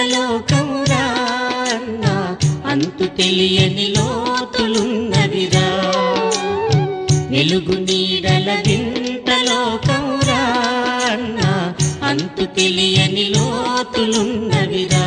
లోకమురా అన్న అంతు తెలియని లోతులున్నవిరా వెలుగు నీడల వింత లోకమురా అన్న అంతు తెలియని లోతులున్నవిరా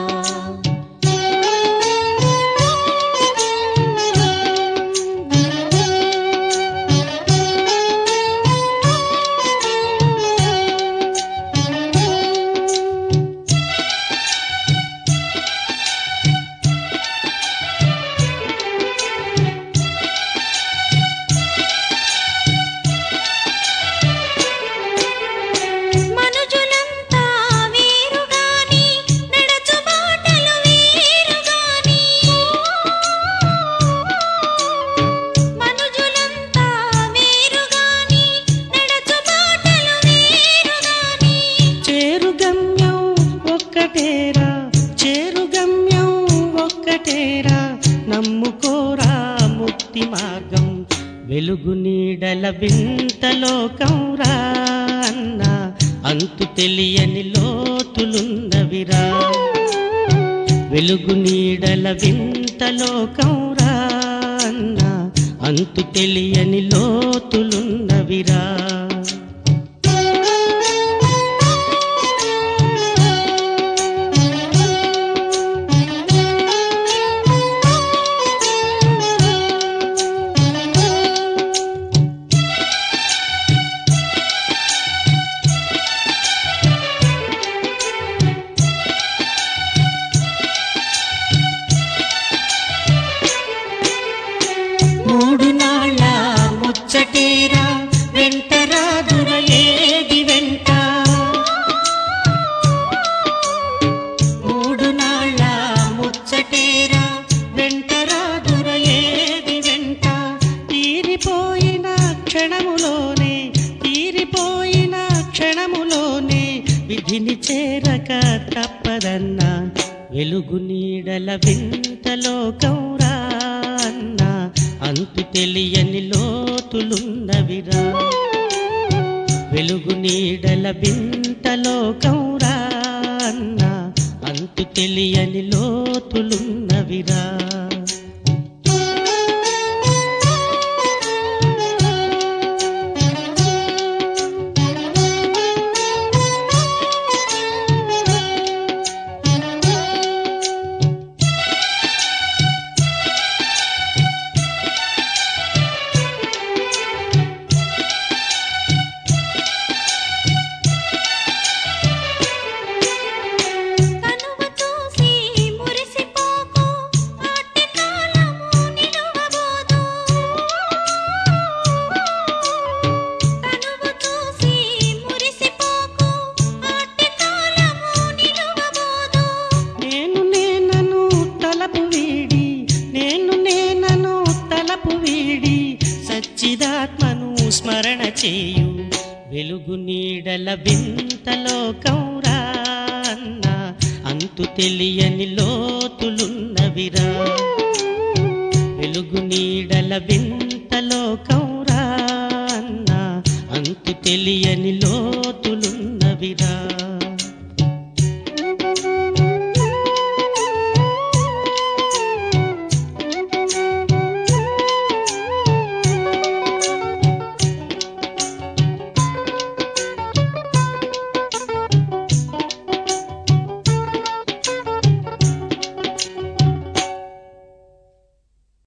మనుజులంతా వేరుగాని నడచు బాటలు వేరుగాని మనుజులంతా వేరుగాని నడచు బాటలు వేరుగాని చేరు గమ్యం ఒక్కటేరా చేరు గమ్యం ఒక్కటేరా నమ్ముకోరా ముక్తి మార్గం వెలుగు నీడల వింత లోకంరా అన్న అంతు తెలియని లోతులున్నవిరా వెలుగు నీడల వింత లోకంరా అన్న అంతు తెలియని లోతులున్నవిరా మూడు నాళ్ళ ముచ్చటేరా వెంట రాదుర ఏది వెంట మూడు నాళ్ళ ముచ్చటేరా వెంట రాదుర ఏది వెంట తీరిపోయిన క్షణములోనే తీరిపోయిన క్షణములోనే విధిని చేరక తప్పదన్నా వెలుగు నీడల వింత లోకంరా అన్న అంతు తెలియని లోతులున్నవిరా వెలుగు నీడల వింత లోకంరా అన్న అంతు తెలియని లోతులున్నవిరా కనువ చూసి మురిసిపోకు ఆటి కాలము నిలువబోదు కనువ చూసి మురిసిపోకు ఆటి కాలము నిలువబోదు నేను నేనను తలపు వీడి నేను నేనను తలపు వీడి సచ్చిదాత్మను స్మరణ చేయు వెలుగు నీడల వింత లోకంరా అన్న అంతు తెలియని లోతులున్నవిరా వెలుగు నీడల వింత